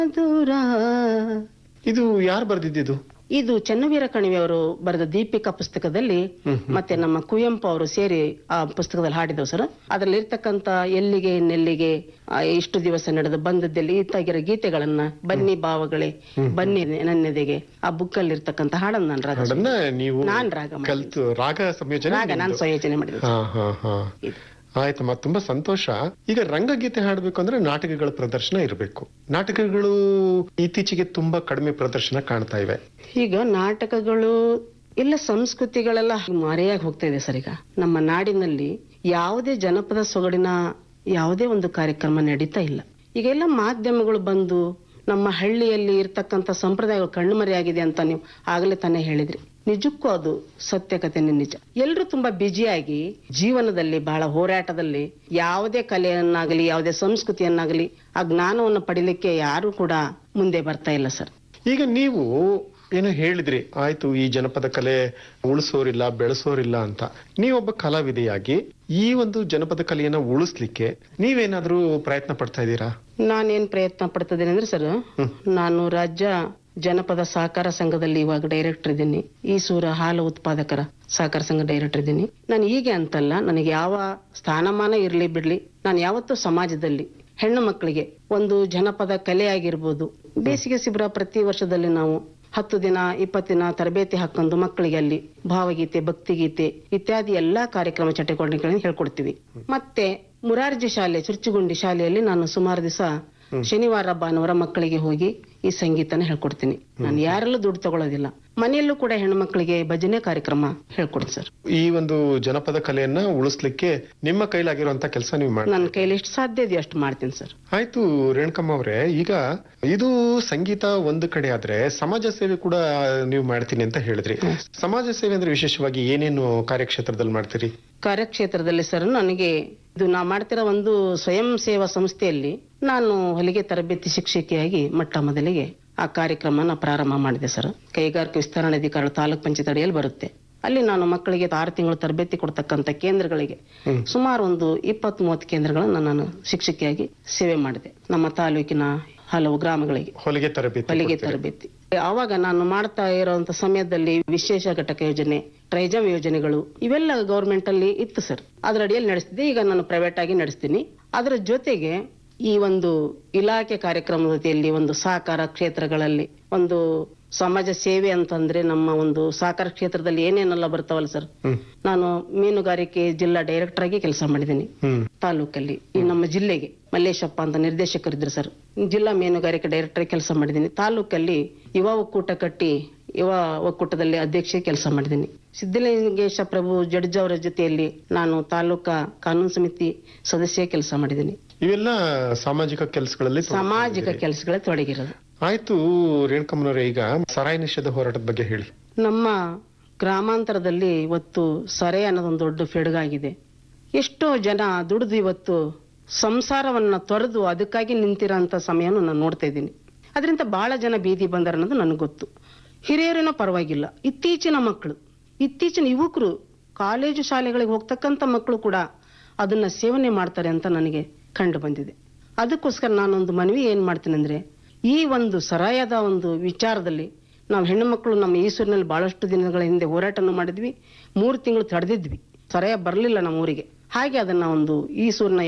ದೂರ ಇದು ಯಾರು ಬರ್ದಿದ್ದು ಇದು ಚೆನ್ನವೀರ ಕಣಿವೆಯವರು ಬರೆದ ದೀಪಿಕಾ ಪುಸ್ತಕದಲ್ಲಿ ಮತ್ತೆ ನಮ್ಮ ಕುವೆಂಪು ಅವರು ಸೇರಿ ಆ ಪುಸ್ತಕದಲ್ಲಿ ಹಾಡಿದವು ಸರ್ ಅದರಲ್ಲಿ ಇರ್ತಕ್ಕಂತ ಎಲ್ಲಿಗೆ ನೆಲ್ಲಿಗೆ ಆ, ಇಷ್ಟು ದಿವಸ ನಡೆದು ಬಂದದ್ದಲ್ಲಿ ಇತ್ತಾಗಿರೋ ಗೀತೆಗಳನ್ನ ಬನ್ನಿ ಭಾವಗಳೇ ಬನ್ನಿ ನನ್ನೆದೆಗೆ ಆ ಬುಕ್ ಅಲ್ಲಿ ಇರ್ತಕ್ಕಂತ ಹಾಡನ್ನ ನಾನು ರಾಗ ಹಾಡನ್ನ ನೀವು ನಾನ್ ರಾಗ ಮಾಡಿದ್ದು. ಕಲ್ತು ರಾಗ ಸಂಯೋಜನೆ ರಾಗ ನಾನು ನಿಮ್ದು. ಸಂಯೋಜನೆ ಮಾಡಿದ್ದು ಹಾ ಹಾ ಹಾ ಆಯ್ತಮ್ಮ ತುಂಬಾ ಸಂತೋಷ ಈಗ ರಂಗಗೀತೆ ಹಾಡ್ಬೇಕು ಅಂದ್ರೆ ನಾಟಕಗಳ ಪ್ರದರ್ಶನ ಇರಬೇಕು ನಾಟಕಗಳು ಇತ್ತೀಚೆಗೆ ತುಂಬಾ ಕಡಿಮೆ ಪ್ರದರ್ಶನ ಕಾಣ್ತಾ ಇವೆ ಈಗ ನಾಟಕಗಳು ಎಲ್ಲ ಸಂಸ್ಕೃತಿಗಳೆಲ್ಲ ಮರೆಯಾಗಿ ಹೋಗ್ತಾ ಇದೆ ಸರ್ ಈಗ ನಮ್ಮ ನಾಡಿನಲ್ಲಿ ಯಾವುದೇ ಜನಪದ ಸೊಗಡಿನ ಯಾವುದೇ ಒಂದು ಕಾರ್ಯಕ್ರಮ ನಡೀತಾ ಇಲ್ಲ ಈಗ ಎಲ್ಲ ಮಾಧ್ಯಮಗಳು ಬಂದು ನಮ್ಮ ಹಳ್ಳಿಯಲ್ಲಿ ಇರ್ತಕ್ಕಂಥ ಸಂಪ್ರದಾಯಗಳು ಕಣ್ಮರೆಯಾಗಿದೆ ಅಂತ ನೀವು ಆಗಲೇ ತಾನೇ ಹೇಳಿದ್ರಿ ನಿಜಕ್ಕೂ ಅದು ಸತ್ಯಕತೆನೇ ನಿಜ ಎಲ್ಲರೂ ತುಂಬಾ ಬ್ಯುಸಿಯಾಗಿ ಜೀವನದಲ್ಲಿ ಬಹಳ ಹೋರಾಟದಲ್ಲಿ ಯಾವುದೇ ಕಲೆಯನ್ನಾಗಲಿ ಯಾವುದೇ ಸಂಸ್ಕೃತಿಯನ್ನಾಗಲಿ ಆ ಜ್ಞಾನವನ್ನು ಪಡಿಲಿಕ್ಕೆ ಯಾರು ಕೂಡ ಮುಂದೆ ಬರ್ತಾ ಇಲ್ಲ ಸರ್ ಈಗ ನೀವು ಏನೋ ಹೇಳಿದ್ರಿ ಆಯ್ತು ಈ ಜನಪದ ಕಲೆ ಉಳಿಸೋರಿಲ್ಲ ಬೆಳೆಸೋರಿಲ್ಲ ಅಂತ ನೀವೊಬ್ಬ ಕಲಾವಿದೆಯಾಗಿ ಈ ಒಂದು ಜನಪದ ಕಲೆಯನ್ನ ಉಳಿಸ್ಲಿಕ್ಕೆ ನೀವೇನಾದ್ರೂ ಪ್ರಯತ್ನ ಪಡ್ತಾ ಇದ್ದೀರಾ ನಾನೇನ್ ಪ್ರಯತ್ನ ಪಡ್ತಿದ್ದೇನೆ ಅಂದ್ರೆ ಸರ್ ನಾನು ರಾಜ್ಯ ಜನಪದ ಸಹಕಾರ ಸಂಘದಲ್ಲಿ ಇವಾಗ ಡೈರೆಕ್ಟರ್ ಇದ್ದೀನಿ ಈಸೂರ ಹಾಲು ಉತ್ಪಾದಕರ ಸಹಕಾರ ಸಂಘ ಡೈರೆಕ್ಟರ್ ಇದ್ದೀನಿ ನಾನು ಹೀಗೆ ಅಂತಲ್ಲ ನನಗೆ ಯಾವ ಸ್ಥಾನಮಾನ ಇರ್ಲಿ ಬಿಡ್ಲಿ ನಾನು ಯಾವತ್ತೂ ಸಮಾಜದಲ್ಲಿ ಹೆಣ್ಣು ಮಕ್ಕಳಿಗೆ ಒಂದು ಜನಪದ ಕಲೆ ಆಗಿರ್ಬೋದು ಬೇಸಿಗೆ ಶಿಬಿರ ಪ್ರತಿ ವರ್ಷದಲ್ಲಿ ನಾವು ಹತ್ತು ದಿನ ಇಪ್ಪತ್ತು ದಿನ ತರಬೇತಿ ಹಾಕೊಂಡು ಮಕ್ಕಳಿಗೆ ಅಲ್ಲಿ ಭಾವಗೀತೆ ಭಕ್ತಿಗೀತೆ ಇತ್ಯಾದಿ ಎಲ್ಲಾ ಕಾರ್ಯಕ್ರಮ ಚಟುವಟಿಕೆಗಳನ್ನು ಹೇಳ್ಕೊಡ್ತೀವಿ ಮತ್ತೆ ಮುರಾರ್ಜಿ ಶಾಲೆ ಚುರ್ಚುಗುಂಡಿ ಶಾಲೆಯಲ್ಲಿ ನಾನು ಸುಮಾರು ದಿವಸ ಶನಿವಾರ ಭಾನುವಾರ ಮಕ್ಕಳಿಗೆ ಹೋಗಿ ಈ ಸಂಗೀತನ ಹೇಳ್ಕೊಡ್ತೀನಿ ನಾನು ಯಾರಲ್ಲೂ ದುಡ್ಡು ತಗೊಳ್ಳೋದಿಲ್ಲ ಮನೆಯಲ್ಲೂ ಕೂಡ ಹೆಣ್ಣು ಮಕ್ಕಳಿಗೆ ಭಜನೆ ಕಾರ್ಯಕ್ರಮ ಹೇಳ್ಕೊಡ್ತೀನಿ ಸರ್ ಈ ಒಂದು ಜನಪದ ಕಲೆಯನ್ನ ಉಳಿಸ್ಲಿಕ್ಕೆ ನಿಮ್ಮ ಕೈಲಾಗಿರುವಂತ ಕೆಲಸ ನೀವು ಮಾಡಿ ನನ್ನ ಕೈಲಿ ಎಷ್ಟು ಸಾಧ್ಯ ಇದೆಯೋ ಅಷ್ಟು ಮಾಡ್ತೀನಿ ಸರ್ ಆಯ್ತು ರೇಣುಕಮ್ಮ ಅವರೇ ಈಗ ಇದು ಸಂಗೀತ ಒಂದು ಕಡೆ ಆದ್ರೆ ಸಮಾಜ ಸೇವೆ ಕೂಡ ನೀವು ಮಾಡ್ತೀನಿ ಅಂತ ಹೇಳಿದ್ರಿ ಸಮಾಜ ಸೇವೆ ಅಂದ್ರೆ ವಿಶೇಷವಾಗಿ ಏನೇನು ಕಾರ್ಯಕ್ಷೇತ್ರದಲ್ಲಿ ಮಾಡ್ತೀರಿ ಕಾರ್ಯಕ್ಷೇತ್ರದಲ್ಲಿ ಸರ್ ನನಗೆ ಇದು ನಾ ಮಾಡ್ತಿರೋ ಒಂದು ಸ್ವಯಂ ಸೇವಾ ಸಂಸ್ಥೆಯಲ್ಲಿ ನಾನು ಹೊಲಿಗೆ ತರಬೇತಿ ಶಿಕ್ಷಕಿಯಾಗಿ ಮೊಟ್ಟ ಮೊದಲಿಗೆ ಆ ಕಾರ್ಯಕ್ರಮನ ಪ್ರಾರಂಭ ಮಾಡಿದೆ ಸರ್ ಕೈಗಾರಿಕೆ ವಿಸ್ತರಣಾಧಿಕಾರಿ ತಾಲೂಕ್ ಪಂಚಾಯತ್ ಅಡಿಯಲ್ಲಿ ಬರುತ್ತೆ ಅಲ್ಲಿ ನಾನು ಮಕ್ಕಳಿಗೆ ಆರು ತಿಂಗಳು ತರಬೇತಿ ಕೊಡ್ತಕ್ಕಂಥ ಕೇಂದ್ರಗಳಿಗೆ ಸುಮಾರು ಒಂದು ಇಪ್ಪತ್ತ್ ಮೂವತ್ತು ಕೇಂದ್ರಗಳನ್ನು ನಾನು ಶಿಕ್ಷಕಿಯಾಗಿ ಸೇವೆ ಮಾಡಿದೆ ನಮ್ಮ ತಾಲೂಕಿನ ಹಲವು ಗ್ರಾಮಗಳಿಗೆ ಹೊಲಿಗೆ ತರಬೇತಿ ಹೊಲಿಗೆ ತರಬೇತಿ ಆವಾಗ ನಾನು ಮಾಡ್ತಾ ಇರುವಂತ ಸಮಯದಲ್ಲಿ ವಿಶೇಷ ಘಟಕ ಯೋಜನೆ ಟ್ರೈಜಮ್ ಯೋಜನೆಗಳು ಇವೆಲ್ಲ ಗೌರ್ಮೆಂಟ್ ಅಲ್ಲಿ ಇತ್ತು ಸರ್ ಅದರ ಅಡಿಯಲ್ಲಿ ನಡೆಸ್ತಿದ್ದೆ ಈಗ ನಾನು ಪ್ರೈವೇಟ್ ಆಗಿ ನಡೆಸ್ತೀನಿ ಅದರ ಜೊತೆಗೆ ಈ ಒಂದು ಇಲಾಖೆ ಕಾರ್ಯಕ್ರಮದ ಜೊತೆಯಲ್ಲಿ ಒಂದು ಸಹಕಾರ ಕ್ಷೇತ್ರಗಳಲ್ಲಿ ಒಂದು ಸಮಾಜ ಸೇವೆ ಅಂತಂದ್ರೆ ನಮ್ಮ ಒಂದು ಸಹಕಾರ ಕ್ಷೇತ್ರದಲ್ಲಿ ಏನೇನೆಲ್ಲ ಬರ್ತಾವಲ್ಲ ಸರ್ ಹ್ಮ್ ನಾನು ಮೀನುಗಾರಿಕೆ ಜಿಲ್ಲಾ ಡೈರೆಕ್ಟರ್ ಆಗಿ ಕೆಲಸ ಮಾಡಿದ್ದೀನಿ ಹ್ಮ್ ತಾಲೂಕಲ್ಲಿ ಈ ನಮ್ಮ ಜಿಲ್ಲೆಗೆ ಮಲ್ಲೇಶಪ್ಪ ಅಂತ ನಿರ್ದೇಶಕರಿದ್ರು ಸರ್ ಜಿಲ್ಲಾ ಮೀನುಗಾರಿಕೆ ಡೈರೆಕ್ಟರ್ ಕೆಲಸ ಮಾಡಿದ್ದೀನಿ ತಾಲೂಕಲ್ಲಿ ಯುವ ಒಕ್ಕೂಟ ಕಟ್ಟಿ ಯುವ ಒಕ್ಕೂಟದಲ್ಲಿ ಅಧ್ಯಕ್ಷ ಕೆಲಸ ಮಾಡಿದ್ದೀನಿ ಸಿದ್ದಲಿಂಗೇಶ ಪ್ರಭು ಜಡ್ಜ್ ಅವರ ಜೊತೆಯಲ್ಲಿ ನಾನು ತಾಲೂಕಾ ಕಾನೂನು ಸಮಿತಿ ಸದಸ್ಯ ಕೆಲಸ ಮಾಡಿದ್ದೀನಿ ಇವೆಲ್ಲ ಸಾಮಾಜಿಕ ಕೆಲಸಗಳಲ್ಲಿ ಸಾಮಾಜಿಕ ಕೆಲಸಗಳೇ ತೊಡಗಿರೋದು ಆಯ್ತು ರೇಣುಕಮ್ಮನವರೇ ಈಗ ಸರಾಯಿ ನಿಷೇಧ ಹೋರಾಟದ ಬಗ್ಗೆ ಹೇಳಿ ನಮ್ಮ ಗ್ರಾಮಾಂತರದಲ್ಲಿ ಇವತ್ತು ಸರೆ ಅನ್ನೋದೊಂದು ದೊಡ್ಡ ಫೆಡಗಾಗಿದೆ ಎಷ್ಟೋ ಜನ ದುಡಿದು ಇವತ್ತು ಸಂಸಾರವನ್ನ ತೊರೆದು ಅದಕ್ಕಾಗಿ ನಿಂತಿರೋಂಥ ಸಮಯವನ್ನು ನಾನು ನೋಡ್ತಾ ಇದ್ದೀನಿ ಅದರಿಂದ ಬಹಳ ಜನ ಬೀದಿ ಬಂದರ ಅನ್ನೋದು ನನಗೆ ಗೊತ್ತು ಹಿರಿಯರೇನೋ ಪರವಾಗಿಲ್ಲ ಇತ್ತೀಚಿನ ಮಕ್ಕಳು ಇತ್ತೀಚಿನ ಯುವಕರು ಕಾಲೇಜು ಶಾಲೆಗಳಿಗೆ ಹೋಗ್ತಕ್ಕಂಥ ಮಕ್ಕಳು ಕೂಡ ಅದನ್ನ ಸೇವನೆ ಮಾಡ್ತಾರೆ ಅಂತ ನನಗೆ ಕಂಡು ಬಂದಿದೆ ಅದಕ್ಕೋಸ್ಕರ ನಾನೊಂದು ಮನವಿ ಏನ್ ಮಾಡ್ತೀನಿ ಅಂದ್ರೆ ಈ ಒಂದು ಸರಾಯದ ಒಂದು ವಿಚಾರದಲ್ಲಿ ನಾವು ಹೆಣ್ಣು ಮಕ್ಕಳು ನಮ್ಮ ಈಸೂರಿನಲ್ಲಿ ಬಹಳಷ್ಟು ದಿನಗಳ ಹಿಂದೆ ಹೋರಾಟವನ್ನು ಮಾಡಿದ್ವಿ ಮೂರು ತಿಂಗಳು ತಡೆದಿದ್ವಿ ಸರಾಯ ಬರಲಿಲ್ಲ ನಮ್ಮ ಊರಿಗೆ ಹಾಗೆ ಅದನ್ನ ಒಂದು ಈಸೂರಿನ